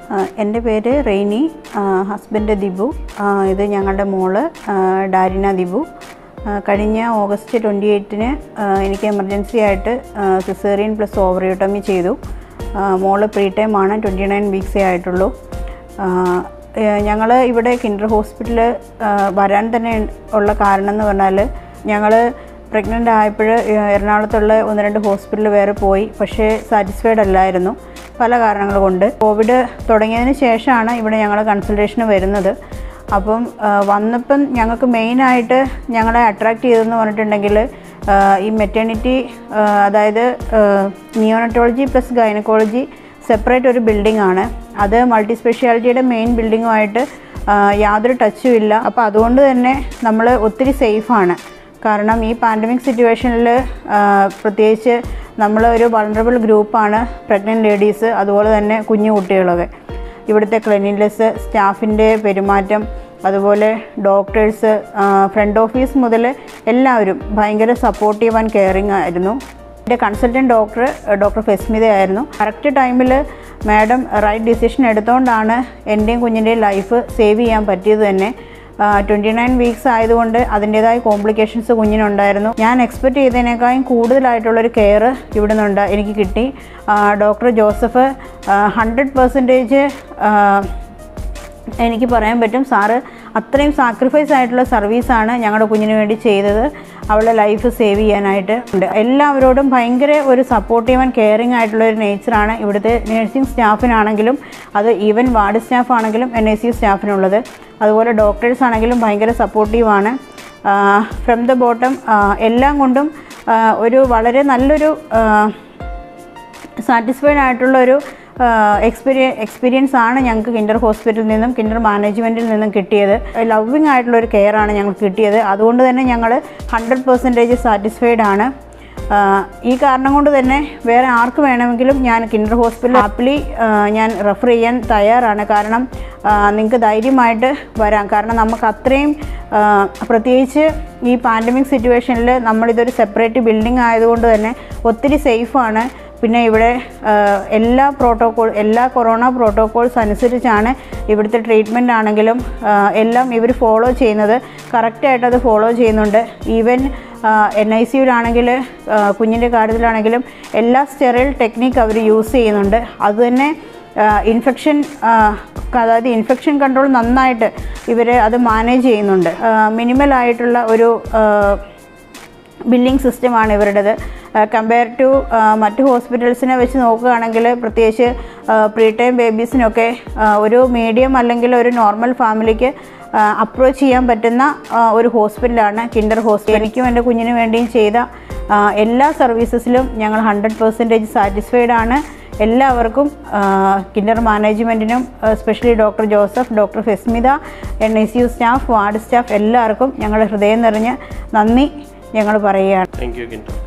ആ, എൻ്റെ പേര് റെയ്നി ആ, ഹസ്ബൻഡ് ദിബു ആ, ഇത് ഞങ്ങളുടെ മോള് ആ, ഡാരിന ദിബു ആ, കഴിഞ്ഞ ഓഗസ്റ്റ് ട്വൻറ്റി എയ്റ്റിന് എനിക്ക് എമർജൻസി ആയിട്ട് സിസേറിയൻ പ്ലസ് ഓവറിയോട്ടമി ചെയ്തു ആ, മോള് പ്രീ ടൈം ആണ് ട്വൻറ്റി നയൻ വീക്സേ ആയിട്ടുള്ളൂ ഞങ്ങൾ ഇവിടെ കിൻഡർ ഹോസ്പിറ്റലിൽ വരാൻ തന്നെ ഉള്ള കാരണം എന്ന് പറഞ്ഞാൽ ഞങ്ങൾ പ്രഗ്നൻ്റ് ആയപ്പോൾ എറണാകുളത്തുള്ള ഒന്ന് രണ്ട് ഹോസ്പിറ്റലിൽ വേറെ പോയി പക്ഷേ സാറ്റിസ്ഫൈഡ് അല്ലായിരുന്നു പല കാരണങ്ങൾ കൊണ്ട് കോവിഡ് തുടങ്ങിയതിന് ശേഷമാണ് ഇവിടെ ഞങ്ങൾ കൺസൾട്ടേഷന് വരുന്നത് അപ്പം ആ, വന്നപ്പം ഞങ്ങൾക്ക് മെയിനായിട്ട് ഞങ്ങളെ അട്രാക്റ്റ് ചെയ്തതെന്ന് പറഞ്ഞിട്ടുണ്ടെങ്കിൽ ആ, ഈ മെറ്റേണിറ്റി അതായത് നിയോണറ്റോളജി പ്ലസ് ഗൈനക്കോളജി സെപ്പറേറ്റ് ഒരു ബിൽഡിംഗ് ആണ് അത് മൾട്ടി സ്പെഷ്യാലിറ്റിയുടെ മെയിൻ ബിൽഡിങ്ങുമായിട്ട് യാതൊരു ടച്ചും ഇല്ല അപ്പോൾ അതുകൊണ്ട് തന്നെ നമ്മൾ ഒത്തിരി സേഫാണ് കാരണം ഈ പാൻഡമിക് സിറ്റുവേഷനിൽ പ്രത്യേകിച്ച് നമ്മൾ ഒരു വൾണറബിൾ ഗ്രൂപ്പാണ് പ്രഗ്നൻറ്റ് ലേഡീസ് അതുപോലെ തന്നെ കുഞ്ഞു കുട്ടികളൊക്കെ ഇവിടുത്തെ ക്ലീനിനെസ് സ്റ്റാഫിൻ്റെ പെരുമാറ്റം അതുപോലെ ഡോക്ടേഴ്സ് ഫ്രണ്ട് ഓഫീസ് മുതൽ എല്ലാവരും ഭയങ്കര സപ്പോർട്ടീവ് ആൻഡ് കെയറിങ് ആയിരുന്നു എൻ്റെ കൺസൾട്ടൻറ്റ് ഡോക്ടർ ഡോക്ടർ ഫെസ്മിത ആയിരുന്നു കറക്റ്റ് ടൈമിൽ മാഡം റൈറ്റ് ഡിസിഷൻ എടുത്തുകൊണ്ടാണ് എൻ്റെയും കുഞ്ഞിൻ്റെയും ലൈഫ് സേവ് ചെയ്യാൻ പറ്റിയത് തന്നെ ട്വൻറ്റി നയൻ വീക്സ് ആയതുകൊണ്ട് അതിൻ്റേതായ കോംപ്ലിക്കേഷൻസ് കുഞ്ഞിനുണ്ടായിരുന്നു ഞാൻ എക്സ്പെക്റ്റ് ചെയ്തതിനേക്കാളും കൂടുതലായിട്ടുള്ളൊരു കെയർ ഇവിടെ നിന്നുണ്ട് എനിക്ക് കിട്ടി ഡോക്ടർ ജോസഫ് ഹൺഡ്രഡ് പെർസെൻറ്റേജ് എനിക്ക് പറയാൻ പറ്റും സാറ് അത്രയും സാക്രിഫൈസ് ആയിട്ടുള്ള സർവീസാണ് ഞങ്ങളുടെ കുഞ്ഞിന് വേണ്ടി ചെയ്തത് അവളുടെ ലൈഫ് സേവ് ചെയ്യാനായിട്ട് ഉണ്ട് എല്ലാവരോടും ഭയങ്കര ഒരു സപ്പോർട്ടീവ് ആൻഡ് കെയറിങ് ആയിട്ടുള്ള ഒരു നേച്ചറാണ് ഇവിടുത്തെ നേഴ്സിംഗ് സ്റ്റാഫിനാണെങ്കിലും അത് ഈവൻ വാർഡ് സ്റ്റാഫ് ആണെങ്കിലും എൻ ഐ സി സ്റ്റാഫിനുള്ളത് അതുപോലെ ഡോക്ടേഴ്സ് ആണെങ്കിലും ഭയങ്കര സപ്പോർട്ടീവാണ് ഫ്രം ദ ബോട്ടം എല്ലാം കൊണ്ടും ആ, ഒരു വളരെ നല്ലൊരു സാറ്റിസ്ഫൈഡ് ആയിട്ടുള്ള ഒരു എക്സ്പീരിയ എക്സ്പീരിയൻസ് ആണ് ഞങ്ങൾക്ക് കിൻഡർ ഹോസ്പിറ്റലിൽ നിന്നും കിൻഡർ മാനേജ്മെൻറ്റിൽ നിന്നും കിട്ടിയത് ലവിങ് ആയിട്ടുള്ള ഒരു കെയർ ആണ് ഞങ്ങൾക്ക് കിട്ടിയത് അതുകൊണ്ട് തന്നെ ഞങ്ങൾ ഹൺഡ്രഡ് പെർസെൻറ്റേജ് സാറ്റിസ്ഫൈഡ് ആണ് ആ, ഈ കാരണം കൊണ്ട് തന്നെ വേറെ ആർക്ക് വേണമെങ്കിലും ഞാൻ കിൻഡർ ഹോസ്പിറ്റൽ ആപ്പിളി ഞാൻ റെഫർ ചെയ്യാൻ തയ്യാറാണ് കാരണം നിങ്ങൾക്ക് ധൈര്യമായിട്ട് വരാം കാരണം നമുക്ക് അത്രയും ആ, പ്രത്യേകിച്ച് ഈ പാൻഡമിക് സിറ്റുവേഷനിൽ നമ്മളിതൊരു സെപ്പറേറ്റ് ബിൽഡിംഗ് ആയതുകൊണ്ട് തന്നെ ഒത്തിരി സേഫാണ് പിന്നെ ഇവിടെ ആ, എല്ലാ പ്രോട്ടോക്കോൾ എല്ലാ കൊറോണ പ്രോട്ടോക്കോൾസ് അനുസരിച്ചാണ് ഇവിടുത്തെ ട്രീറ്റ്മെൻ്റ് ആണെങ്കിലും ആ, എല്ലാം ഇവർ ഫോളോ ചെയ്യുന്നത് കറക്റ്റായിട്ട് അത് ഫോളോ ചെയ്യുന്നുണ്ട് ഈവൻ എൻ ഐ സിയിലാണെങ്കിൽ കുഞ്ഞിൻ്റെ കാര്യത്തിലാണെങ്കിലും എല്ലാ സ്റ്റെറൈൽ ടെക്നിക്ക് അവർ യൂസ് ചെയ്യുന്നുണ്ട് അതുതന്നെ ഇൻഫെക്ഷൻ അതായത് ഇൻഫെക്ഷൻ കൺട്രോൾ നന്നായിട്ട് ഇവർ അത് മാനേജ് ചെയ്യുന്നുണ്ട് മിനിമൽ ആയിട്ടുള്ള ഒരു ആ, ബില്ലിംഗ് സിസ്റ്റമാണ് ഇവരുടേത് കമ്പയർ ടു മറ്റ് ഹോസ്പിറ്റൽസിനെ വെച്ച് നോക്കുകയാണെങ്കിൽ പ്രത്യേകിച്ച് പ്രീ ടൈം ബേബീസിനൊക്കെ ആ, ഒരു മീഡിയം അല്ലെങ്കിൽ ഒരു നോർമൽ ഫാമിലിക്ക് അപ്രോച്ച് ചെയ്യാൻ പറ്റുന്ന ആ, ഒരു ഹോസ്പിറ്റലാണ് കിൻഡർ ഹോസ്പിറ്റൽ എനിക്കും എൻ്റെ കുഞ്ഞിന് വേണ്ടിയും ചെയ്ത ആ, എല്ലാ സർവീസസിലും ഞങ്ങൾ ഹൺഡ്രഡ് പെർസെൻറ്റേജ് സാറ്റിസ്ഫൈഡ് ആണ് എല്ലാവർക്കും ആ, കിൻഡർ മാനേജ്മെൻറ്റിനും സ്പെഷ്യലി ഡോക്ടർ ജോസഫ് ഡോക്ടർ ഫെസ്മിത N I C U staff ward staff എല്ലാവർക്കും ഞങ്ങളുടെ ഹൃദയം നിറഞ്ഞ നന്ദി ഞങ്ങൾ പറയുകയാണ് താങ്ക് യു കിൻഡർ